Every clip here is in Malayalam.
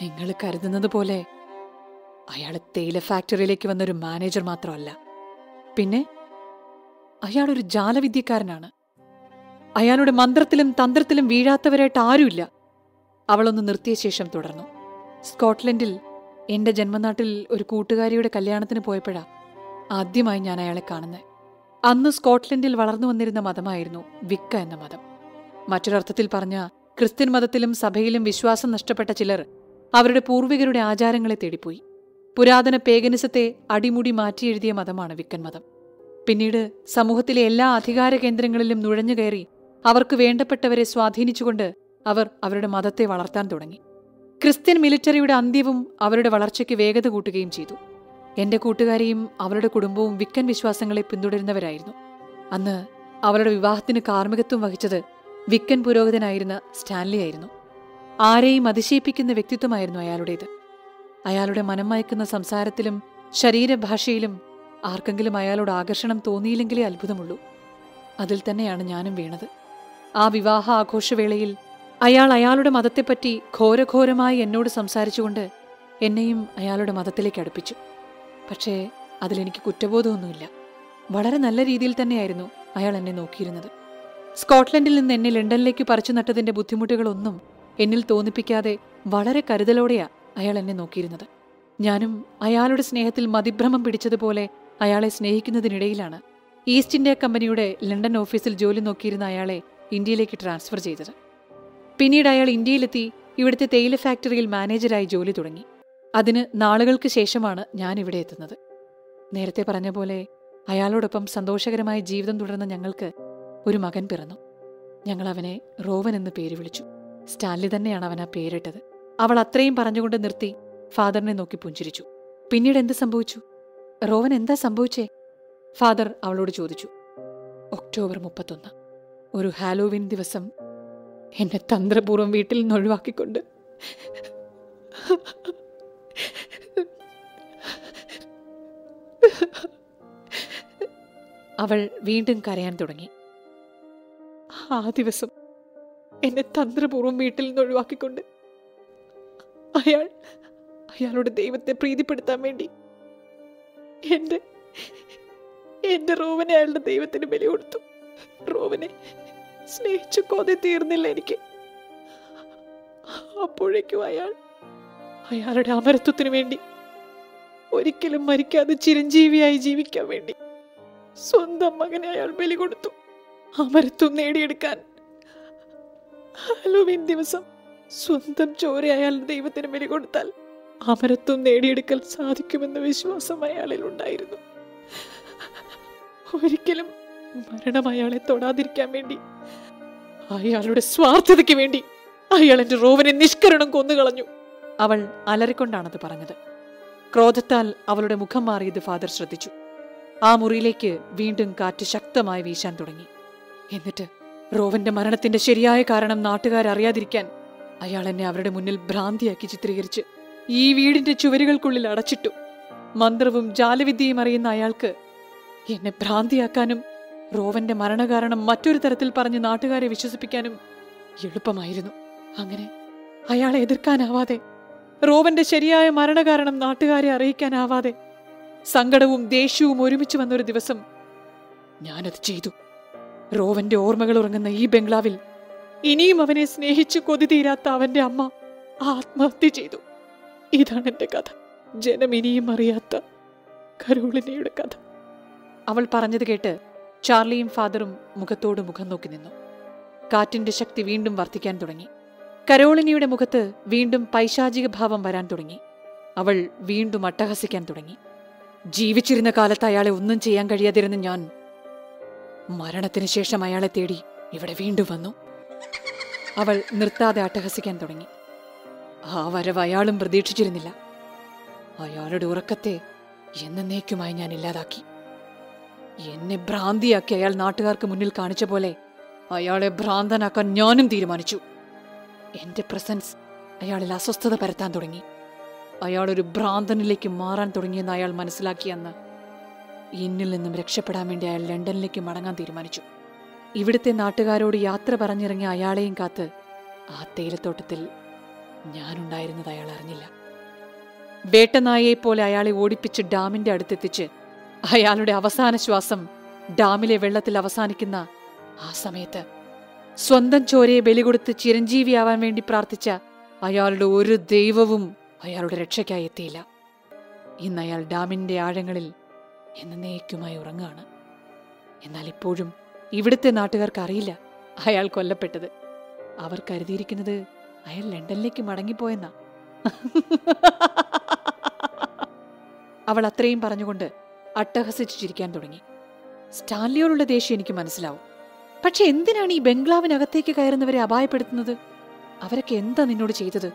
നിങ്ങൾ കരുതുന്നത് പോലെ അയാൾ തേയില ഫാക്ടറിയിലേക്ക് വന്നൊരു മാനേജർ മാത്രമല്ല പിന്നെ അയാളൊരു ജാലവിദ്യക്കാരനാണ് അയാളുടെ മന്ത്രത്തിലും തന്ത്രത്തിലും വീഴാത്തവരായിട്ട് ആരുമില്ല അവളൊന്ന് നിർത്തിയ ശേഷം തുടർന്നു സ്കോട്ട്ലൻഡിൽ എന്റെ ജന്മനാട്ടിൽ ഒരു കൂട്ടുകാരിയുടെ കല്യാണത്തിന് പോയപ്പോഴാ ആദ്യമായി ഞാൻ അയാളെ കാണുന്നത് അന്ന് സ്കോട്ട്ലൻഡിൽ വളർന്നു വന്നിരുന്ന മതമായിരുന്നു വിക്ക എന്ന മതം മറ്റൊരർത്ഥത്തിൽ പറഞ്ഞ ക്രിസ്ത്യൻ മതത്തിലും സഭയിലും വിശ്വാസം നഷ്ടപ്പെട്ട ചിലർ അവരുടെ പൂർവികരുടെ ആചാരങ്ങളെ തേടിപ്പോയി പുരാതന പേഗനിസത്തെ അടിമുടി മാറ്റിയെഴുതിയ മതമാണ് വിക്കൻ മതം പിന്നീട് സമൂഹത്തിലെ എല്ലാ അധികാര കേന്ദ്രങ്ങളിലും നുഴഞ്ഞുകയറി അവർക്ക് വേണ്ടപ്പെട്ടവരെ സ്വാധീനിച്ചുകൊണ്ട് അവർ അവരുടെ മതത്തെ വളർത്താൻ തുടങ്ങി ക്രിസ്ത്യൻ മിലിറ്ററിയുടെ അന്ത്യവും അവരുടെ വളർച്ചയ്ക്ക് വേഗത കൂട്ടുകയും ചെയ്തു എന്റെ കൂട്ടുകാരിയും അവരുടെ കുടുംബവും വിക്കൻ വിശ്വാസങ്ങളെ പിന്തുടരുന്നവരായിരുന്നു അന്ന് അവരുടെ വിവാഹത്തിന് കാർമ്മികത്വം വഹിച്ചത് വിക്കൻ പുരോഹിതനായിരുന്ന സ്റ്റാൻലി ആയിരുന്നു ആരെയും അതിശയിപ്പിക്കുന്ന വ്യക്തിത്വമായിരുന്നു അയാളുടേത് അയാളുടെ മനം മയക്കുന്ന സംസാരത്തിലും ശരീരഭാഷയിലും ആർക്കെങ്കിലും അയാളോട് ആകർഷണം തോന്നിയില്ലെങ്കിലേ അത്ഭുതമുള്ളൂ അതിൽ തന്നെയാണ് ഞാനും വീണത് ആ വിവാഹ ആഘോഷവേളയിൽ അയാൾ അയാളുടെ മതത്തെപ്പറ്റി ഘോരഘോരമായി എന്നോട് സംസാരിച്ചുകൊണ്ട് എന്നെയും അയാളുടെ മതത്തിലേക്ക് അടുപ്പിച്ചു പക്ഷേ അതിലെനിക്ക് കുറ്റബോധമൊന്നുമില്ല വളരെ നല്ല രീതിയിൽ തന്നെയായിരുന്നു അയാൾ എന്നെ നോക്കിയിരുന്നത് സ്കോട്ട്ലൻഡിൽ നിന്ന് എന്നെ ലണ്ടനിലേക്ക് പറിച്ചു നട്ടതിന്റെ ബുദ്ധിമുട്ടുകളൊന്നും എന്നിൽ തോന്നിപ്പിക്കാതെ വളരെ കരുതലോടെയാ അയാൾ എന്നെ നോക്കിയിരുന്നത് ഞാനും അയാളുടെ സ്നേഹത്തിൽ മതിഭ്രമം പിടിച്ചതുപോലെ അയാളെ സ്നേഹിക്കുന്നതിനിടയിലാണ് ഈസ്റ്റ് ഇന്ത്യ കമ്പനിയുടെ ലണ്ടൻ ഓഫീസിൽ ജോലി നോക്കിയിരുന്ന അയാളെ ഇന്ത്യയിലേക്ക് ട്രാൻസ്ഫർ ചെയ്തത് പിന്നീട് അയാൾ ഇന്ത്യയിലെത്തി ഇവിടുത്തെ തേയില ഫാക്ടറിയിൽ മാനേജരായി ജോലി തുടങ്ങി അതിന് നാളുകൾക്ക് ശേഷമാണ് ഞാൻ ഇവിടെ എത്തുന്നത് നേരത്തെ പറഞ്ഞ പോലെ അയാളോടൊപ്പം സന്തോഷകരമായ ജീവിതം തുടർന്ന ഞങ്ങൾക്ക് ഒരു മകൻ പിറന്നു ഞങ്ങൾ അവനെ റോവൻ എന്ന് പേര് വിളിച്ചു സ്റ്റാൻലി തന്നെയാണ് അവൻ ആ പേരിട്ടത് അവൾ അത്രയും പറഞ്ഞുകൊണ്ട് നിർത്തി ഫാദറിനെ നോക്കി പുഞ്ചിരിച്ചു പിന്നീട് എന്ത് സംഭവിച്ചു റോവൻ എന്താ സംഭവിച്ചേ ഫാദർ അവളോട് ചോദിച്ചു ഒക്ടോബർ മുപ്പത്തൊന്ന് ഒരു ഹാലോവിൻ ദിവസം എന്നെ തന്ത്രപൂർവ്വം വീട്ടിൽ നിന്ന് ഒഴിവാക്കിക്കൊണ്ട് അവൾ വീണ്ടും കരയാൻ തുടങ്ങി ആ ദിവസം എന്നെ തന്ത്രപൂർവ്വം വീട്ടിൽ നിന്ന് ഒഴിവാക്കിക്കൊണ്ട് അയാൾ അയാളുടെ ദൈവത്തെ പ്രീതിപ്പെടുത്താൻ വേണ്ടി എന്റെ എന്റെ റോവനെ അയാളുടെ ദൈവത്തിന് ബലി കൊടുത്തു റോവനെ സ്നേഹിച്ചു കൊതി തീർന്നില്ല എനിക്ക് അപ്പോഴേക്കും അയാൾ അയാളുടെ അമരത്വത്തിനു വേണ്ടി ഒരിക്കലും മരിക്കാതെ ചിരഞ്ജീവിയായി ജീവിക്കാൻ വേണ്ടി സ്വന്തം മകനെ അയാൾ ബലി കൊടുത്തു അമരത്വം നേടിയെടുക്കാൻ ഹലോവിൻ ദിവസം സ്വന്തം ചോര അയാൾ ദൈവത്തിന് ബലി കൊടുത്താൽ അമരത്വം നേടിയെടുക്കാൻ സാധിക്കുമെന്ന വിശ്വാസം അയാളിൽ ഉണ്ടായിരുന്നു ഒരിക്കലും മരണം അയാളെ തൊടാതിരിക്കാൻ വേണ്ടി അയാളുടെ സ്വാർത്ഥതയ്ക്ക് വേണ്ടി അയാൾ എന്റെ റോവനെ നിഷ്കരണം കൊന്നുകളഞ്ഞു അവൾ അലറിക്കൊണ്ടാണത് പറഞ്ഞത് ക്രോധത്താൽ അവളുടെ മുഖം മാറിയത് ഫാദർ ശ്രദ്ധിച്ചു ആ മുറിയിലേക്ക് വീണ്ടും കാറ്റ് ശക്തമായി വീശാൻ തുടങ്ങി എന്നിട്ട് റോവന്റെ മരണത്തിന്റെ ശരിയായ കാരണം നാട്ടുകാർ അറിയാതിരിക്കാൻ അയാൾ എന്നെ അവരുടെ മുന്നിൽ ഭ്രാന്തിയാക്കി ചിത്രീകരിച്ച് ഈ വീടിന്റെ ചുവരുകൾക്കുള്ളിൽ അടച്ചിട്ടു മന്ത്രവും ജാലവിദ്യയും അറിയുന്ന അയാൾക്ക് എന്നെ ഭ്രാന്തിയാക്കാനും റോവന്റെ മരണകാരണം മറ്റൊരു തരത്തിൽ പറഞ്ഞ് നാട്ടുകാരെ വിശ്വസിപ്പിക്കാനും എളുപ്പമായിരുന്നു അങ്ങനെ അയാളെ എതിർക്കാനാവാതെ റോവന്റെ ശരിയായ മരണകാരണം നാട്ടുകാരെ അറിയിക്കാനാവാതെ സങ്കടവും ദേഷ്യവും ഒരുമിച്ച് വന്നൊരു ദിവസം ഞാനത് ചെയ്തു റോവന്റെ ഓർമ്മകൾ ഉറങ്ങുന്ന ഈ ബംഗ്ലാവിൽ ഇനിയും അവനെ സ്നേഹിച്ചു കൊതി തീരാത്ത അവന്റെ അമ്മ ആത്മഹത്യ ചെയ്തു ഇതാണ് എന്റെ കഥ ജനം ഇനിയും അറിയാത്ത കരോളിനയുടെ കഥ അവൾ പറഞ്ഞത് കേട്ട് ചാർലിയും ഫാദറും മുഖത്തോട് മുഖം നോക്കി നിന്നു കാറ്റിന്റെ ശക്തി വീണ്ടും വർദ്ധിക്കാൻ തുടങ്ങി കരോളിനിയുടെ മുഖത്ത് വീണ്ടും പൈശാചിക ഭാവം വരാൻ തുടങ്ങി അവൾ വീണ്ടും അട്ടഹസിക്കാൻ തുടങ്ങി ജീവിച്ചിരുന്ന കാലത്ത് അയാളെ ഒന്നും ചെയ്യാൻ കഴിയാതിരുന്ന ഞാൻ മരണത്തിന് ശേഷം അയാളെ തേടി ഇവിടെ വീണ്ടും വന്നു അവൾ നിർത്താതെ അട്ടഹസിക്കാൻ തുടങ്ങി ആ വരവ് അയാളും പ്രതീക്ഷിച്ചിരുന്നില്ല അയാളുടെ ഉറക്കത്തെ എന്നേക്കുമായി ഞാൻ ഇല്ലാതാക്കി എന്നെ ഭ്രാന്തിയാക്കി അയാൾ നാട്ടുകാർക്ക് മുന്നിൽ കാണിച്ച പോലെ അയാളെ ഭ്രാന്തനാക്കാൻ ഞാനും തീരുമാനിച്ചു എന്റെ പ്രസൻസ് അയാളിൽ അസ്വസ്ഥത പരത്താൻ തുടങ്ങി അയാൾ ഒരു ഭ്രാന്തനിലേക്ക് മാറാൻ തുടങ്ങിയെന്ന് അയാൾ മനസ്സിലാക്കിയെന്ന് എന്നിൽ നിന്നും രക്ഷപ്പെടാൻ വേണ്ടി അയാൾ ലണ്ടനിലേക്ക് മടങ്ങാൻ തീരുമാനിച്ചു ഇവിടുത്തെ നാട്ടുകാരോട് യാത്ര പറഞ്ഞിറങ്ങിയ അയാളെയും കാത്ത് ആ തേയിലത്തോട്ടത്തിൽ ഞാനുണ്ടായിരുന്നത് അയാൾ അറിഞ്ഞില്ല വേട്ടനായയെപ്പോലെ അയാളെ ഓടിപ്പിച്ച് ഡാമിന്റെ അടുത്തെത്തിച്ച് അയാളുടെ അവസാന ശ്വാസം ഡാമിലെ വെള്ളത്തിൽ അവസാനിക്കുന്ന ആ സമയത്ത് സ്വന്തം ചോരയെ ബലി കൊടുത്ത് ചിരഞ്ജീവിയാവാൻ വേണ്ടി പ്രാർത്ഥിച്ച അയാളുടെ ഒരു ദൈവവും അയാളുടെ രക്ഷയ്ക്കായി എത്തിയില്ല ഇന്ന് അയാൾ ഡാമിന്റെ ആഴങ്ങളിൽ എന്നേക്കുമായി ഉറങ്ങുകയാണ് എന്നാൽ ഇപ്പോഴും ഇവിടുത്തെ നാട്ടുകാർക്ക് അറിയില്ല അയാൾ കൊല്ലപ്പെട്ടത് അവർ കരുതിയിരിക്കുന്നത് അയാൾ ലണ്ടനിലേക്ക് മടങ്ങിപ്പോയെന്നാ അവൾ അത്രയും പറഞ്ഞുകൊണ്ട് അട്ടഹസിച്ചു ചിരിക്കാൻ തുടങ്ങി സ്റ്റാൻലിയോടുള്ള ദേഷ്യം എനിക്ക് മനസ്സിലാവും പക്ഷെ എന്തിനാണ് ഈ ബംഗ്ലാവിനകത്തേക്ക് കയറുന്നവരെ അപായപ്പെടുത്തുന്നത് അവരൊക്കെ എന്താ നിന്നോട് ചെയ്തത്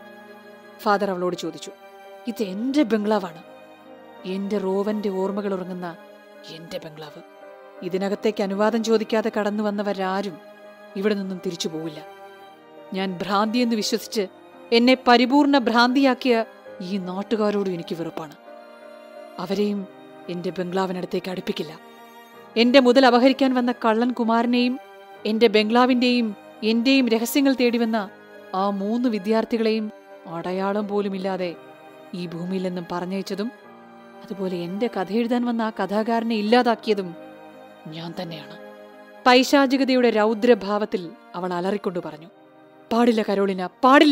ഫാദർ അവളോട് ചോദിച്ചു ഇത് എന്റെ ബംഗ്ലാവാണ് എന്റെ റോവന്റെ ഓർമ്മകൾ ഉറങ്ങുന്ന എന്റെ ബംഗ്ലാവ് ഇതിനകത്തേക്ക് അനുവാദം ചോദിക്കാതെ കടന്നു വന്നവരാരും ഇവിടെ നിന്നും തിരിച്ചു പോവില്ല ഞാൻ ഭ്രാന്തിയെന്ന് വിശ്വസിച്ച് എന്നെ പരിപൂർണ ഭ്രാന്തിയാക്കിയ ഈ നാട്ടുകാരോടും എനിക്ക് വെറുപ്പാണ് അവരെയും എന്റെ ബംഗ്ലാവിനടുത്തേക്ക് അടുപ്പിക്കില്ല എന്റെ മുതൽ അപഹരിക്കാൻ വന്ന കള്ളൻ കുമാരനെയും എന്റെ ബംഗ്ലാവിന്റെയും എന്റെയും രഹസ്യങ്ങൾ തേടിവന്ന ആ മൂന്ന് വിദ്യാർത്ഥികളെയും അടയാളം പോലുമില്ലാതെ ഈ ഭൂമിയിൽ നിന്നും പറഞ്ഞയച്ചതും അതുപോലെ എന്റെ കഥ എഴുതാൻ വന്ന ആ കഥാകാരനെ ഇല്ലാതാക്കിയതും ഞാൻ തന്നെയാണ് പൈശാചികതയുടെ രൗദ്രഭാവത്തിൽ അവൾ അലറിക്കൊണ്ടു പറഞ്ഞു പാടില്ല കരോളിന പാടില്ല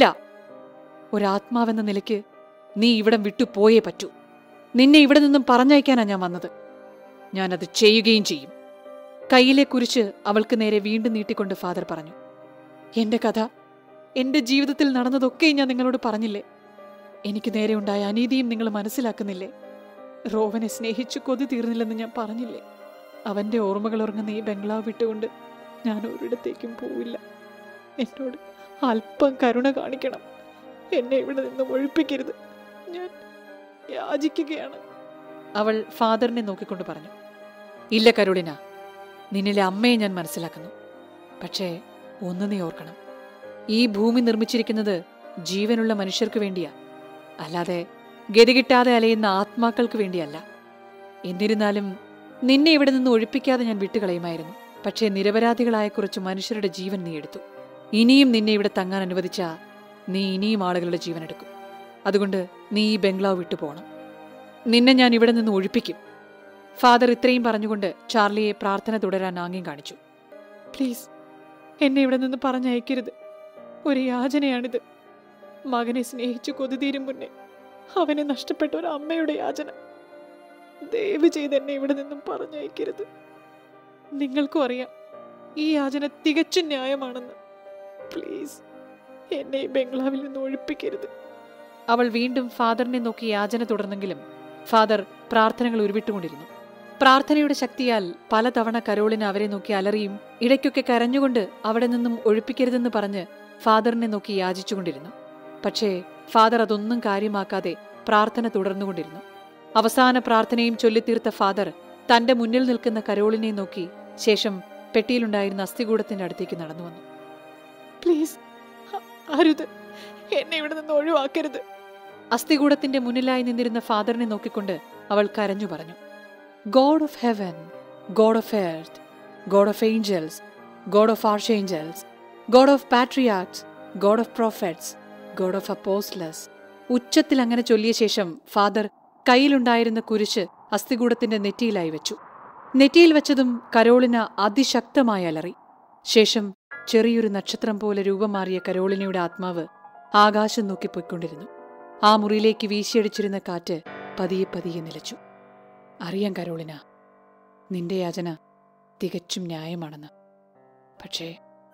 ഒരാത്മാവെന്ന നിലയ്ക്ക് നീ ഇവിടം വിട്ടു പോയേ പറ്റൂ നിന്നെ ഇവിടെ നിന്നും പറഞ്ഞയക്കാനാ ഞാൻ വന്നത് ഞാനത് ചെയ്യുകയും ചെയ്യും കയ്യിലെ കുരിശ് അവൾക്ക് നേരെ വീണ്ടും നീട്ടിക്കൊണ്ട് ഫാദർ പറഞ്ഞു എന്റെ കഥ എന്റെ ജീവിതത്തിൽ നടന്നതൊക്കെ ഞാൻ നിങ്ങളോട് പറഞ്ഞില്ലേ എനിക്ക് നേരെ ഉണ്ടായ അനീതിയും നിങ്ങൾ മനസ്സിലാക്കുന്നില്ലേ റോവനെ സ്നേഹിച്ചു കൊതി തീർന്നില്ലെന്ന് ഞാൻ പറഞ്ഞില്ലേ അവന്റെ ഓർമ്മകൾ ഉറങ്ങുന്ന ഈ ബംഗ്ലാവ് വിട്ടുകൊണ്ട് ഞാൻ ഒരിടത്തേക്കും പോവില്ല എന്നോട് അല്പം കരുണ കാണിക്കണം എന്നെ ഇവിടെ നിന്ന് ഒഴിപ്പിക്കരുത് ഞാൻ യാചിക്കുകയാണ് അവൾ ഫാദറിനെ നോക്കിക്കൊണ്ട് പറഞ്ഞു ഇല്ല കരുളിന നിന്നിലെ അമ്മയെ ഞാൻ മനസ്സിലാക്കുന്നു പക്ഷേ ഒന്ന് നീ ഓർക്കണം ഈ ഭൂമി നിർമ്മിച്ചിരിക്കുന്നത് ജീവനുള്ള മനുഷ്യർക്ക് വേണ്ടിയാ അല്ലാതെ ഗതികിട്ടാതെ അലയുന്ന ആത്മാക്കൾക്ക് വേണ്ടിയല്ല എന്നിരുന്നാലും നിന്നെ ഇവിടെ നിന്ന് ഒഴിപ്പിക്കാതെ ഞാൻ വിട്ടുകളയുമായിരുന്നു പക്ഷേ നിരപരാധികളായ കുറച്ച് മനുഷ്യരുടെ ജീവൻ നീ എടുത്തു ഇനിയും നിന്നെ ഇവിടെ തങ്ങാൻ അനുവദിച്ച നീ ഇനിയും ആളുകളുടെ ജീവൻ എടുക്കും അതുകൊണ്ട് നീ ഈ ബംഗ്ലാവ് വിട്ടു പോകണം നിന്നെ ഞാൻ ഇവിടെ നിന്ന് ഒഴിപ്പിക്കും ഫാദർ ഇത്രയും പറഞ്ഞുകൊണ്ട് ചാർലിയെ പ്രാർത്ഥന തുടരാൻ ആംഗ്യം കാണിച്ചു പ്ലീസ് എന്നെ ഇവിടെ നിന്ന് പറഞ്ഞയക്കരുത് ഒരു യാചനയാണിത് മകനെ സ്നേഹിച്ചു കൊതിതീരും മുന്നേ അവനെ നഷ്ടപ്പെട്ട ഒരു അമ്മയുടെ യാചന ദയവ് ചെയ്ത് എന്നെ ഇവിടെ നിന്നും പറഞ്ഞയക്കരുത് നിങ്ങൾക്കും അറിയാം ഈ യാചന തികച്ചും ന്യായമാണെന്ന് പ്ലീസ് എന്നെ ഈ ബംഗ്ലാവിൽ നിന്ന് ഒഴിപ്പിക്കരുത് അവൾ വീണ്ടും ഫാദറിനെ നോക്കി യാചന തുടർന്നെങ്കിലും ഫാദർ പ്രാർത്ഥനകൾ ഉരുവിട്ടുകൊണ്ടിരുന്നു പ്രാർത്ഥനയുടെ ശക്തിയാൽ പലതവണ കരോളിന് അവരെ നോക്കി അലറിയും ഇടയ്ക്കൊക്കെ കരഞ്ഞുകൊണ്ട് അവിടെ നിന്നും ഒഴിപ്പിക്കരുതെന്ന് പറഞ്ഞ് ഫാദറിനെ നോക്കി യാചിച്ചുകൊണ്ടിരുന്നു പക്ഷേ ഫാദർ അതൊന്നും കാര്യമാക്കാതെ പ്രാർത്ഥന തുടർന്നുകൊണ്ടിരുന്നു അവസാന പ്രാർത്ഥനയും ചൊല്ലിത്തീർത്ത ഫാദർ തന്റെ മുന്നിൽ നിൽക്കുന്ന കരോളിനെ നോക്കി ശേഷം പെട്ടിയിലുണ്ടായിരുന്ന അസ്ഥികൂടത്തിന്റെ അടുത്തേക്ക് നടന്നു വന്നു പ്ലീസ് അരുത് എന്നെ ഇവിടെ നിന്ന് ഒഴിവാക്കരുത് അസ്ഥികൂടത്തിന്റെ മുന്നിലായി നിന്നിരുന്ന ഫാദറിനെ നോക്കിക്കൊണ്ട് അവൾ കരഞ്ഞു പറഞ്ഞു God of heaven God of earth God of angels God of archangels God of patriarchs God of prophets God of apostles ഉച്ചത്തിൽ അങ്ങനെ ചൊല്ലിയ ശേഷം ഫാദർ കയ്യിലുണ്ടായിരുന്ന കുരിശ് അസ്ഥികൂടത്തിന്റെ നെറ്റിയിലായി വെച്ചു നെറ്റിയിൽ വെച്ചതും കരോളിന അതിശക്തമായി അലറി ശേഷം ചെറിയൊരു നക്ഷത്രം പോലെ രൂപം മാറിയ കരോളിനയുടെ ആത്മാവ് ആകാശം നോക്കി പൊയ്ക്കൊണ്ടിരുന്നു ആ മുറിയിലേക്ക് വീശിയടിച്ചിരുന്ന കാറ്റ് പതിയെ പതിയെ നിലച്ചു അറിയാം കരോളിന നിന്റെ യാചന തികച്ചും ന്യായമാണെന്ന് പക്ഷേ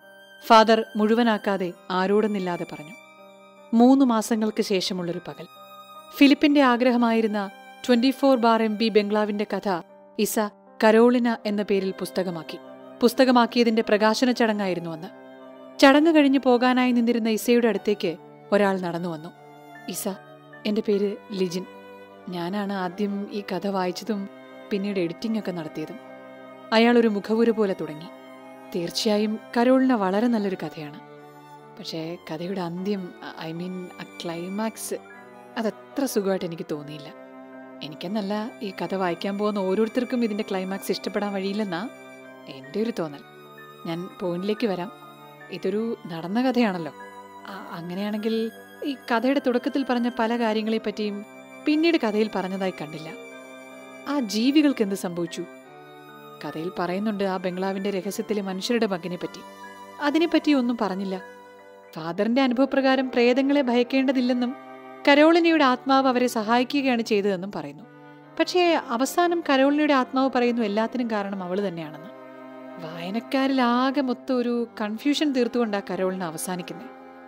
ഫാദർ മുഴുവനാക്കാതെ ആരോടെന്നില്ലാതെ പറഞ്ഞു മൂന്ന് മാസങ്ങൾക്ക് ശേഷമുള്ളൊരു പകൽ ഫിലിപ്പിന്റെ ആഗ്രഹമായിരുന്ന twenty four bar M B ബംഗ്ലാവിന്റെ കഥ ഇസ കരോളിന എന്ന പേരിൽ പുസ്തകമാക്കി പുസ്തകമാക്കിയതിന്റെ പ്രകാശന ചടങ്ങായിരുന്നു അന്ന് ചടങ്ങ് കഴിഞ്ഞു പോകാനായി നിന്നിരുന്ന ഇസയുടെ അടുത്തേക്ക് ഒരാൾ നടന്നു വന്നു ഇസ എന്റെ പേര് ലിജിൻ ഞാനാണ് ആദ്യം ഈ കഥ വായിച്ചതും പിന്നീട് എഡിറ്റിംഗ് ഒക്കെ നടത്തിയതും അയാൾ ഒരു മുഖവുര പോലെ തുടങ്ങി തീർച്ചയായും കരോളിന വളരെ നല്ലൊരു കഥയാണ് പക്ഷേ കഥയുടെ അന്ത്യം ഐ മീൻ ആ ക്ലൈമാക്സ് അതത്ര സുഖമായിട്ട് എനിക്ക് തോന്നിയില്ല എനിക്കെന്നല്ല ഈ കഥ വായിക്കാൻ പോകുന്ന ഓരോരുത്തർക്കും ഇതിന്റെ ക്ലൈമാക്സ് ഇഷ്ടപ്പെടാൻ വഴിയില്ലെന്നാ എൻ്റെ ഒരു തോന്നൽ ഞാൻ പോയിന്റിലേക്ക് വരാം ഇതൊരു നടന്ന കഥയാണല്ലോ ആ, അങ്ങനെയാണെങ്കിൽ ഈ കഥയുടെ തുടക്കത്തിൽ പറഞ്ഞ പല കാര്യങ്ങളെപ്പറ്റിയും പിന്നീട് കഥയിൽ പറഞ്ഞതായി കണ്ടില്ല ആ ജീവികൾക്ക് എന്ത് സംഭവിച്ചു കഥയിൽ പറയുന്നുണ്ട് ആ ബംഗ്ലാവിന്റെ രഹസ്യത്തിലെ മനുഷ്യരുടെ പങ്കിനെ പറ്റി അതിനെപ്പറ്റി ഒന്നും പറഞ്ഞില്ല ഫാദറിന്റെ അനുഭവപ്രകാരം പ്രേതങ്ങളെ ഭയക്കേണ്ടതില്ലെന്നും കരോളിനിയുടെ ആത്മാവ് അവരെ സഹായിക്കുകയാണ് ചെയ്തതെന്നും പറയുന്നു പക്ഷേ അവസാനം കരോളിനിയുടെ ആത്മാവ് പറയുന്നു എല്ലാത്തിനും കാരണം അവൾ തന്നെയാണെന്ന് വായനക്കാരിൽ ആകെ മൊത്തം ഒരു കൺഫ്യൂഷൻ തീർത്തുകൊണ്ടാ കരോളിന് അവസാനിക്കുന്നത്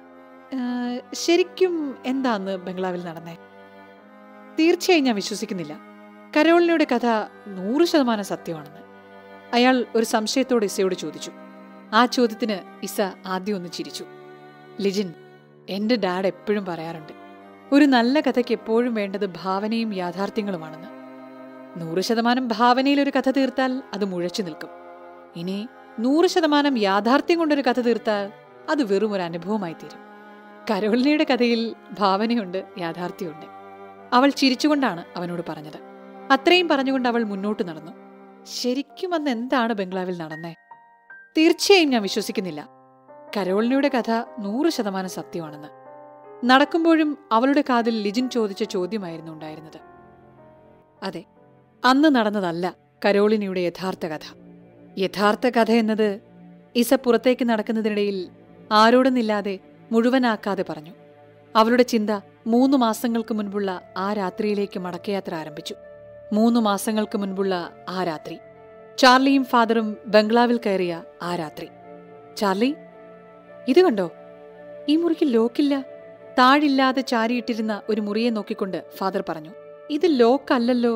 ശരിക്കും എന്താന്ന് ബംഗ്ലാവിൽ നടന്നേ തീർച്ചയായും ഞാൻ വിശ്വസിക്കുന്നില്ല കരോളിനിയുടെ കഥ നൂറ് ശതമാനം സത്യമാണെന്ന് അയാൾ ഒരു സംശയത്തോടെ ഇസയോട് ചോദിച്ചു ആ ചോദ്യത്തിന് ഇസ ആദ്യം ഒന്ന് ചിരിച്ചു ലിജിൻ എന്റെ ഡാഡ് എപ്പോഴും പറയാറുണ്ട് ഒരു നല്ല കഥയ്ക്ക് എപ്പോഴും വേണ്ടത് ഭാവനയും യാഥാർത്ഥ്യങ്ങളുമാണെന്ന് നൂറ് ശതമാനം ഭാവനയിൽ ഒരു കഥ തീർത്താൽ അത് മുഴച്ചു നിൽക്കും ഇനി നൂറ് ശതമാനം യാഥാർത്ഥ്യം കൊണ്ടൊരു കഥ തീർത്താൽ അത് വെറും ഒരു അനുഭവമായി തീരും കരോളിനിയുടെ കഥയിൽ ഭാവനയുണ്ട് യാഥാർത്ഥ്യമുണ്ട് അവൾ ചിരിച്ചുകൊണ്ടാണ് അവനോട് പറഞ്ഞത് അത്രയും പറഞ്ഞുകൊണ്ട് അവൾ മുന്നോട്ട് നടന്നു ശരിക്കും അന്ന് എന്താണ് ബംഗ്ലാവിൽ നടന്നേ തീർച്ചയായും ഞാൻ വിശ്വസിക്കുന്നില്ല കരോളിനിയുടെ കഥ നൂറ് ശതമാനം സത്യമാണെന്ന് നടക്കുമ്പോഴും അവളുടെ കാതിൽ ലിജിൻ ചോദിച്ച ചോദ്യമായിരുന്നു ഉണ്ടായിരുന്നത് അതെ അന്ന് നടന്നതല്ല കരോളിനിയുടെ യഥാർത്ഥ കഥ യഥാർത്ഥ കഥ എന്നത് ഇസ പുറത്തേക്ക് നടക്കുന്നതിനിടയിൽ ആരോടെന്നില്ലാതെ മുഴുവനാക്കാതെ പറഞ്ഞു അവളുടെ ചിന്ത മൂന്ന് മാസങ്ങൾക്ക് മുൻപുള്ള ആ രാത്രിയിലേക്ക് മടക്കയാത്ര ആരംഭിച്ചു മൂന്ന് മാസങ്ങൾക്ക് മുൻപുള്ള ആ രാത്രി ചാർലിയും ഫാദറും ബംഗ്ലാവിൽ കയറിയ ആ രാത്രി ചാർലി ഇത് കണ്ടോ ഈ മുറിക്ക് ലോക്കില്ല താഴില്ലാതെ ചാരിയിട്ടിരുന്ന ഒരു മുറിയെ നോക്കിക്കൊണ്ട് ഫാദർ പറഞ്ഞു ഇത് ലോക്കല്ലല്ലോ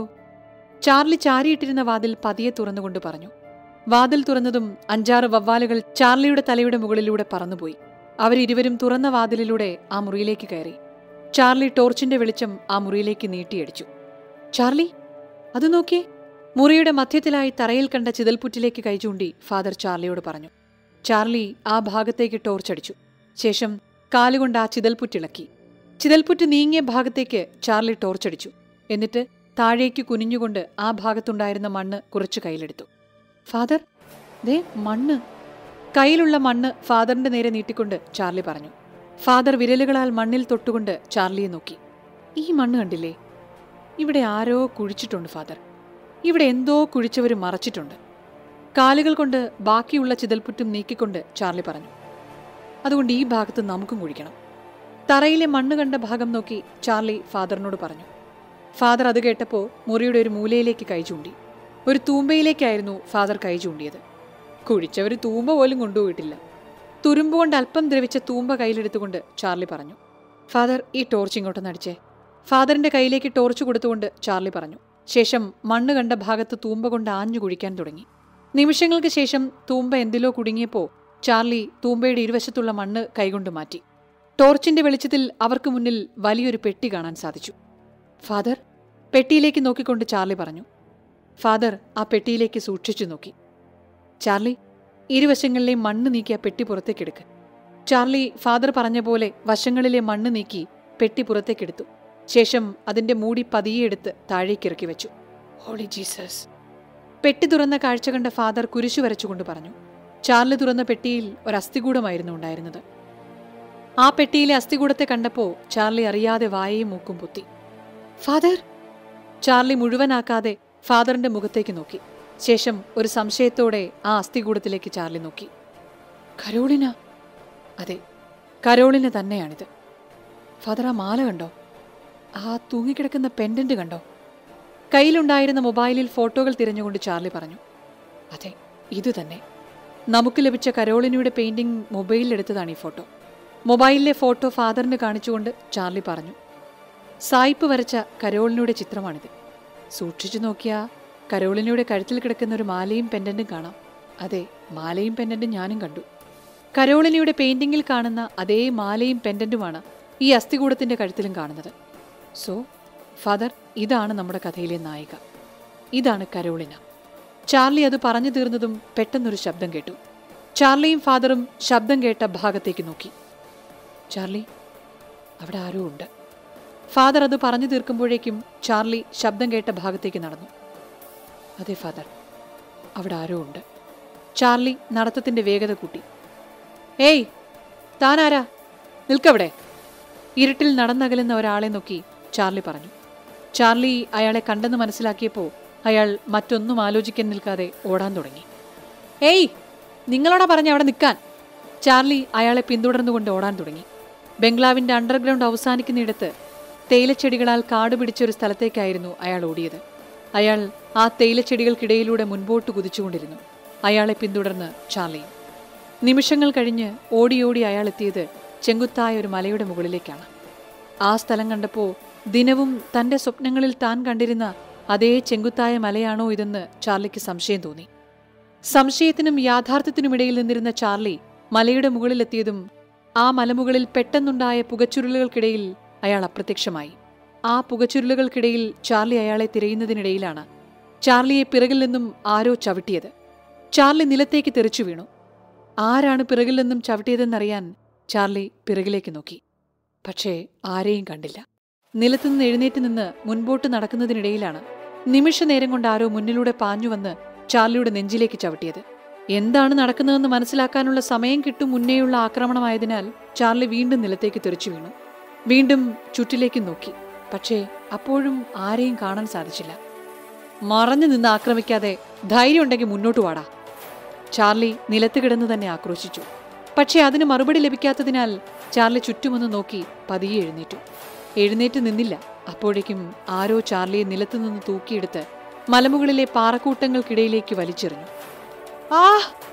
ചാർലി ചാരിയിട്ടിരുന്ന വാതിൽ പതിയെ തുറന്നുകൊണ്ട് പറഞ്ഞു വാതിൽ തുറന്നതും അഞ്ചാറ് വവ്വാലുകൾ ചാർലിയുടെ തലയുടെ മുകളിലൂടെ പറന്നുപോയി അവരിരുവരും തുറന്ന വാതിലിലൂടെ ആ മുറിയിലേക്ക് കയറി ചാർലി ടോർച്ചിന്റെ വെളിച്ചം ആ മുറിയിലേക്ക് നീട്ടിയടിച്ചു ചാർലി അത് നോക്കിയേ മുറിയുടെ മധ്യത്തിലായി തറയിൽ കണ്ട ചിതൽപുറ്റിലേക്ക് കൈചൂണ്ടി ഫാദർ ചാർലിയോട് പറഞ്ഞു ചാർലി ആ ഭാഗത്തേക്ക് ടോർച്ചടിച്ചു ശേഷം കാലുകൊണ്ട് ആ ചിതൽപുറ്റിളക്കി ചിതൽപുറ്റ് നീങ്ങിയ ഭാഗത്തേക്ക് ചാർലി ടോർച്ചടിച്ചു എന്നിട്ട് താഴേക്ക് കുനിഞ്ഞുകൊണ്ട് ആ ഭാഗത്തുണ്ടായിരുന്ന മണ്ണ് കുറച്ച് കയ്യിലെടുത്തു ഫാദർ ദേ മണ്ണ് കയ്യിലുള്ള മണ്ണ് ഫാദറിന്റെ നേരെ നീട്ടിക്കൊണ്ട് ചാർലി പറഞ്ഞു ഫാദർ വിരലുകളാൽ മണ്ണിൽ തൊട്ടുകൊണ്ട് ചാർലിയെ നോക്കി ഈ മണ്ണ് കണ്ടില്ലേ ഇവിടെ ആരോ കുഴിച്ചിട്ടുണ്ട് ഫാദർ ഇവിടെ എന്തോ കുഴിച്ചവർ മറച്ചിട്ടുണ്ട് കാലുകൾ കൊണ്ട് ബാക്കിയുള്ള ചിതൽപുറ്റും നീക്കിക്കൊണ്ട് ചാർലി പറഞ്ഞു അതുകൊണ്ട് ഈ ഭാഗത്ത് നമുക്കും കുഴിക്കണം തറയിലെ മണ്ണ് കണ്ട ഭാഗം നോക്കി ചാർലി ഫാദറിനോട് പറഞ്ഞു ഫാദർ അത് കേട്ടപ്പോൾ മുറിയുടെ ഒരു മൂലയിലേക്ക് കൈ ചൂണ്ടി ഒരു തൂമ്പയിലേക്കായിരുന്നു ഫാദർ കൈ ചൂണ്ടിയത് കുഴിച്ചവർ തൂമ്പ പോലും കൊണ്ടുപോയിട്ടില്ല തുരുമ്പ് കൊണ്ട് അല്പം ദ്രവിച്ച തൂമ്പ കയ്യിലെടുത്തുകൊണ്ട് ചാർലി പറഞ്ഞു ഫാദർ ഈ ടോർച്ച് ഇങ്ങോട്ടൊന്ന് അടിച്ചേ ഫാദറിന്റെ കയ്യിലേക്ക് ടോർച്ച് കൊടുത്തുകൊണ്ട് ചാർലി പറഞ്ഞു ശേഷം മണ്ണ് കണ്ട ഭാഗത്ത് തൂമ്പ കൊണ്ട് ആഞ്ഞു കുഴിക്കാൻ തുടങ്ങി നിമിഷങ്ങൾക്ക് ശേഷം തൂമ്പ എന്തിലോ കുടുങ്ങിയപ്പോൾ ചാർലി തൂമ്പയുടെ ഇരുവശത്തുള്ള മണ്ണ് കൈകൊണ്ട് മാറ്റി ടോർച്ചിന്റെ വെളിച്ചത്തിൽ അവർക്ക് മുന്നിൽ വലിയൊരു പെട്ടി കാണാൻ സാധിച്ചു ഫാദർ പെട്ടിയിലേക്ക് നോക്കിക്കൊണ്ട് ചാർലി പറഞ്ഞു ഫാദർ ആ പെട്ടിയിലേക്ക് സൂക്ഷിച്ചു നോക്കി ചാർലി ഇരുവശങ്ങളിലെയും മണ്ണ് നീക്കി ആ പെട്ടി പുറത്തേക്കെടുക്ക് ചാർലി ഫാദർ പറഞ്ഞ പോലെ വശങ്ങളിലെ മണ്ണ് നീക്കി പെട്ടി പുറത്തേക്കെടുത്തു ശേഷം അതിന്റെ മൂടി പതിയെ എടുത്ത് താഴേക്കിറക്കി വെച്ചു ഹോളി ജീസസ് പെട്ടി തുറന്ന കാഴ്ച കണ്ട ഫാദർ കുരിശു വരച്ചുകൊണ്ട് പറഞ്ഞു ചാർലി തുറന്ന പെട്ടിയിൽ ഒരു അസ്ഥികൂടമായിരുന്നു ഉണ്ടായിരുന്നത് ആ പെട്ടിയിലെ അസ്ഥികൂടത്തെ കണ്ടപ്പോൾ ചാർലി അറിയാതെ വായയും മൂക്കും പൊത്തി ഫാദർ ചാർലി മുഴുവനാക്കാതെ ഫാദറിന്റെ മുഖത്തേക്ക് നോക്കി ശേഷം ഒരു സംശയത്തോടെ ആ അസ്ഥികൂടത്തിലേക്ക് ചാർലി നോക്കി കരോളിന അതെ കരോളിന തന്നെയാണിത് ഫാദർ ആ മാല കണ്ടോ ആ തൂങ്ങിക്കിടക്കുന്ന പെൻഡന്റ് കണ്ടോ കയ്യിലുണ്ടായിരുന്ന മൊബൈലിൽ ഫോട്ടോകൾ തിരഞ്ഞുകൊണ്ട് ചാർലി പറഞ്ഞു അതെ ഇത് തന്നെ നമുക്ക് ലഭിച്ച കരോളിനിയുടെ പെയിന്റിംഗ് മൊബൈലിൽ എടുത്തതാണ് ഈ ഫോട്ടോ മൊബൈലിലെ ഫോട്ടോ ഫാദറിന് കാണിച്ചുകൊണ്ട് ചാർലി പറഞ്ഞു സായിപ്പ് വരച്ച കരോളിനിയുടെ ചിത്രമാണിത് സൂക്ഷിച്ചു നോക്കിയാ കരോളിനിയുടെ കഴുത്തിൽ കിടക്കുന്ന ഒരു മാലയും പെൻഡന്റും കാണാം അതെ മാലയും പെൻഡന്റും ഞാനും കണ്ടു കരോളിനിയുടെ പെയിന്റിങ്ങിൽ കാണുന്ന അതേ മാലയും പെൻഡന്റുമാണ് ഈ അസ്ഥികൂടത്തിന്റെ കഴുത്തിലും കാണുന്നത് സോ ഫാദർ ഇതാണ് നമ്മുടെ കഥയിലെ നായിക ഇതാണ് കരോളിന ചാർലി അത് പറഞ്ഞു തീർന്നതും പെട്ടെന്നൊരു ശബ്ദം കേട്ടു ചാർലിയും ഫാദറും ശബ്ദം കേട്ട ഭാഗത്തേക്ക് നോക്കി ചാർലി അവിടെ ആരോ ഉണ്ട് ഫാദർ അത് പറഞ്ഞു തീർക്കുമ്പോഴേക്കും ചാർലി ശബ്ദം കേട്ട ഭാഗത്തേക്ക് നടന്നു അതെ ഫാദർ അവിടെ ആരോ ഉണ്ട് ചാർലി നടത്തത്തിന്റെ വേഗത കൂട്ടി ഏയ് താനാരാ നിൽക്കവിടെ ഇരുട്ടിൽ നടന്നകലുന്ന ഒരാളെ നോക്കി ചാർലി പറഞ്ഞു ചാർലി അയാളെ കണ്ടെന്ന് മനസ്സിലാക്കിയപ്പോൾ അയാൾ മറ്റൊന്നും ആലോചിക്കാൻ നിൽക്കാതെ ഓടാൻ തുടങ്ങി ഏയ് നിങ്ങളോടാ പറഞ്ഞ അവിടെ നിൽക്കാൻ ചാർലി അയാളെ പിന്തുടർന്നുകൊണ്ട് ഓടാൻ തുടങ്ങി ബംഗ്ലാവിന്റെ അണ്ടർഗ്രൗണ്ട് അവസാനിക്കുന്നിടത്ത് തേയിലച്ചെടികളാൽ കാട് പിടിച്ചൊരു സ്ഥലത്തേക്കായിരുന്നു അയാൾ ഓടിയത് അയാൾ ആ തേയിലച്ചെടികൾക്കിടയിലൂടെ മുൻപോട്ട് കുതിച്ചുകൊണ്ടിരുന്നു അയാളെ പിന്തുടർന്ന് ചാർലിയും നിമിഷങ്ങൾ കഴിഞ്ഞ് ഓടി ഓടി അയാൾ എത്തിയത് ചെങ്കുത്തായ ഒരു മലയുടെ മുകളിലേക്കാണ് ആ സ്ഥലം കണ്ടപ്പോൾ ദിനവും തന്റെ സ്വപ്നങ്ങളിൽ താൻ കണ്ടിരുന്ന അതേ ചെങ്കുത്തായ മലയാണോ ഇതെന്ന് ചാർലിക്ക് സംശയം തോന്നി സംശയത്തിനും യാഥാർത്ഥ്യത്തിനുമിടയിൽ നിന്നിരുന്ന ചാർലി മലയുടെ മുകളിലെത്തിയതും ആ മലമുകളിൽ പെട്ടെന്നുണ്ടായ പുകച്ചുരുളുകൾക്കിടയിൽ അയാൾ അപ്രത്യക്ഷമായി ആ പുകച്ചുരുളുകൾക്കിടയിൽ ചാർലി അയാളെ തിരയുന്നതിനിടയിലാണ് ചാർലിയെ പിറകിൽ നിന്നും ആരോ ചവിട്ടിയത് ചാർലി നിലത്തേക്ക് തെറിച്ചു വീണു ആരാണ് പിറകിൽ നിന്നും ചവിട്ടിയതെന്നറിയാൻ ചാർലി പിറകിലേക്ക് നോക്കി പക്ഷേ ആരെയും കണ്ടില്ല നിലത്തുനിന്ന് എഴുന്നേറ്റ് നിന്ന് മുൻപോട്ട് നടക്കുന്നതിനിടയിലാണ് നിമിഷനേരം കൊണ്ട് ആരോ മുന്നിലൂടെ പാഞ്ഞുവന്ന് ചാർലിയുടെ നെഞ്ചിലേക്ക് ചവിട്ടിയത് എന്താണ് നടക്കുന്നതെന്ന് മനസ്സിലാക്കാനുള്ള സമയം കിട്ടും മുന്നേയുള്ള ആക്രമണമായതിനാൽ ചാർലി വീണ്ടും നിലത്തേക്ക് തെറിച്ചു വീണു വീണ്ടും ചുറ്റിലേക്ക് നോക്കി പക്ഷേ അപ്പോഴും ആരെയും കാണാൻ സാധിച്ചില്ല മറഞ്ഞു നിന്ന് ആക്രമിക്കാതെ ധൈര്യമുണ്ടെങ്കിൽ മുന്നോട്ട് വാടാ ചാർലി നിലത്ത് കിടന്ന് തന്നെ ആക്രോശിച്ചു പക്ഷേ അതിന് മറുപടി ലഭിക്കാത്തതിനാൽ ചാർലി ചുറ്റുമൊന്ന് നോക്കി പതിയെ എഴുന്നേറ്റു എഴുന്നേറ്റ് നിന്നില്ല അപ്പോഴേക്കും ആരോ ചാർലിയെ നിലത്തു നിന്ന് തൂക്കിയെടുത്ത് മലമുകളിലെ പാറക്കൂട്ടങ്ങൾക്കിടയിലേക്ക് വലിച്ചെറിഞ്ഞു ആ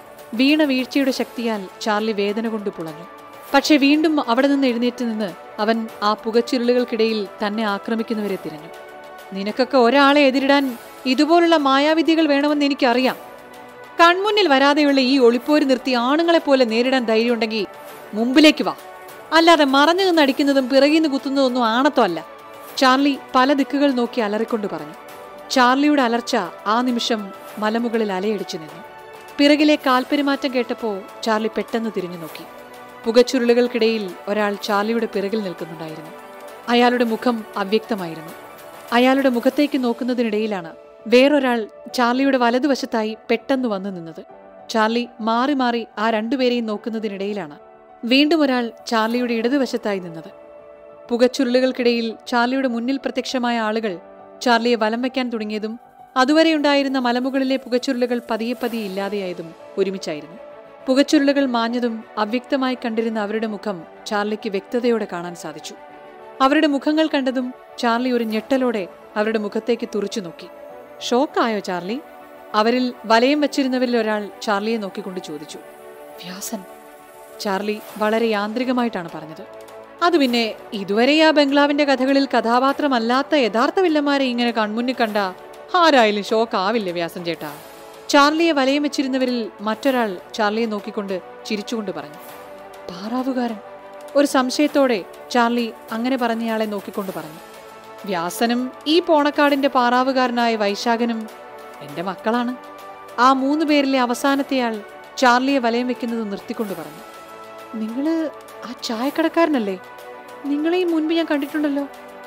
വീണ വീഴ്ചയുടെ ശക്തിയാൽ ചാർലി വേദന കൊണ്ട് പുളഞ്ഞു പക്ഷെ വീണ്ടും അവിടെ നിന്ന് എഴുന്നേറ്റ് നിന്ന് അവൻ ആ പുകച്ചുരുളുകൾക്കിടയിൽ തന്നെ ആക്രമിക്കുന്നവരെ തിരഞ്ഞു നിനക്കൊക്കെ ഒരാളെ എതിരിടാൻ ഇതുപോലുള്ള മായാവിദ്യകൾ വേണമെന്ന് എനിക്കറിയാം കൺമുന്നിൽ വരാതെയുള്ള ഈ ഒളിപ്പോര് നിർത്തി ആണുങ്ങളെ പോലെ നേരിടാൻ ധൈര്യമുണ്ടെങ്കിൽ മുമ്പിലേക്ക് വാ അല്ലാതെ മറഞ്ഞു നിന്ന് അടിക്കുന്നതും പിറകിന്ന് കുത്തുന്നതൊന്നും ആണത്തമല്ല ചാർലി പല ദിക്കുകൾ നോക്കി അലറിക്കൊണ്ട് പറഞ്ഞു ചാർലിയുടെ അലർച്ച ആ നിമിഷം മലമുകളിൽ അലയടിച്ചു നിന്നു പിറകിലെ കാൽപ്പെരുമാറ്റം കേട്ടപ്പോൾ ചാർലി പെട്ടെന്ന് തിരിഞ്ഞു നോക്കി പുകച്ചുരുളുകൾക്കിടയിൽ ഒരാൾ ചാർലിയുടെ പിറകിൽ നിൽക്കുന്നുണ്ടായിരുന്നു അയാളുടെ മുഖം അവ്യക്തമായിരുന്നു അയാളുടെ മുഖത്തേക്ക് നോക്കുന്നതിനിടയിലാണ് വേറൊരാൾ ചാർലിയുടെ വലതുവശത്തായി പെട്ടെന്ന് വന്നു നിന്നത് ചാർലി മാറി മാറി ആ രണ്ടുപേരെയും നോക്കുന്നതിനിടയിലാണ് വീണ്ടും ഒരാൾ ചാർലിയുടെ ഇടതുവശത്തായി നിന്നത് പുകച്ചുരുളുകൾക്കിടയിൽ ചാർലിയുടെ മുന്നിൽ പ്രത്യക്ഷമായ ആളുകൾ ചാർലിയെ വലം വയ്ക്കാൻ തുടങ്ങിയതും അതുവരെയുണ്ടായിരുന്ന മലമുകളിലെ പുകച്ചുരുളുകൾ പതിയെ പതിയെ ഇല്ലാതെയായതും ഒരുമിച്ചായിരുന്നു പുകച്ചുരുളുകൾ മാഞ്ഞതും അവ്യക്തമായി കണ്ടിരുന്ന അവരുടെ മുഖം ചാർലിക്ക് വ്യക്തതയോടെ കാണാൻ സാധിച്ചു അവരുടെ മുഖങ്ങൾ കണ്ടതും ചാർലി ഒരു ഞെട്ടലോടെ അവരുടെ മുഖത്തേക്ക് തുറച്ചു നോക്കി ഷോക്കായോ ചാർലി അവരിൽ വലയം വച്ചിരുന്നവരിൽ ഒരാൾ ചാർലിയെ നോക്കിക്കൊണ്ട് ചോദിച്ചു വ്യാസൻ ചാർലി വളരെ യാന്ത്രികമായിട്ടാണ് പറഞ്ഞത് അത് പിന്നെ ഇതുവരെ ആ ബംഗ്ലാവിന്റെ കഥകളിൽ കഥാപാത്രമല്ലാത്ത യഥാർത്ഥ വില്ലന്മാരെ ഇങ്ങനെ കൺമുന്നിൽ കണ്ട ആരായാലും ഷോക്ക് ആവില്ല വ്യാസൻ ചേട്ടാ ചാർലിയെ വലയം വെച്ചിരുന്നവരിൽ മറ്റൊരാൾ ചാർലിയെ നോക്കിക്കൊണ്ട് ചിരിച്ചുകൊണ്ട് പറഞ്ഞു പാറാവുകാരൻ ഒരു സംശയത്തോടെ ചാർലി അങ്ങനെ പറഞ്ഞയാളെ നോക്കിക്കൊണ്ട് പറഞ്ഞു വ്യാസനും ഈ പോണക്കാടിന്റെ പാറാവുകാരനായ വൈശാഖനും എന്റെ മക്കളാണ് ആ മൂന്ന് പേരിലെ അവസാനത്തെയാൾ ചാർലിയെ വലയം വെക്കുന്നത് നിർത്തിക്കൊണ്ട് പറഞ്ഞു നിങ്ങള് ആ ചായക്കടക്കാരനല്ലേ നിങ്ങളെയും മുൻപ് ഞാൻ കണ്ടിട്ടുണ്ടല്ലോ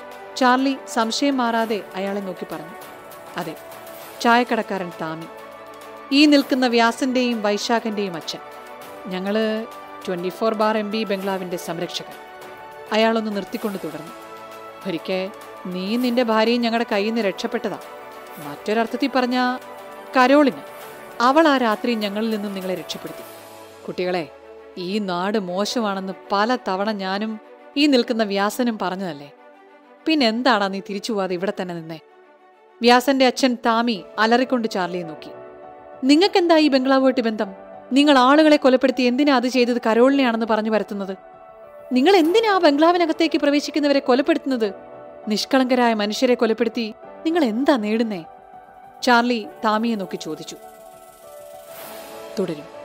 ചാർലി സംശയം മാറാതെ അയാളെ നോക്കി പറഞ്ഞു അതെ ചായക്കടക്കാരൻ താമി ഈ നിൽക്കുന്ന വ്യാസന്റെയും വൈശാഖന്റെയും അച്ഛൻ ഞങ്ങള് twenty four bar M B ബംഗ്ലാവിന്റെ സംരക്ഷകൻ അയാളൊന്ന് നിർത്തിക്കൊണ്ട് തുടർന്നു ഒരിക്കൽ നീ നിന്റെ ഭാര്യയും ഞങ്ങളുടെ കയ്യിൽ നിന്ന് രക്ഷപ്പെട്ടതാ മറ്റൊരർത്ഥത്തിൽ പറഞ്ഞ കരോളിന് അവൾ ആ രാത്രി ഞങ്ങളിൽ നിന്നും നിങ്ങളെ രക്ഷപ്പെടുത്തി കുട്ടികളെ ഈ നാട് മോശമാണെന്ന് പല തവണ ഞാനും ഈ നിൽക്കുന്ന വ്യാസനും പറഞ്ഞതല്ലേ പിന്നെ എന്താടാ നീ തിരിച്ചു പോവാതെ ഇവിടെ തന്നെ നിന്നേ വ്യാസന്റെ അച്ഛൻ താമി അലറിക്കൊണ്ട് ചാർലിയെ നോക്കി നിങ്ങൾക്കെന്താ ഈ ബംഗ്ലാവുമായിട്ട് ബന്ധം നിങ്ങൾ ആളുകളെ കൊലപ്പെടുത്തി എന്തിനാ അത് ചെയ്തത് കരോളിനെയാണെന്ന് പറഞ്ഞു വരുത്തുന്നത് നിങ്ങൾ എന്തിനാ ആ ബംഗ്ലാവിനകത്തേക്ക് പ്രവേശിക്കുന്നവരെ കൊലപ്പെടുത്തുന്നത് നിഷ്കളങ്കരായ മനുഷ്യരെ കൊലപ്പെടുത്തി നിങ്ങൾ എന്താ നേടുന്നേ ചാർലി താമിയെ നോക്കി ചോദിച്ചു തുടരും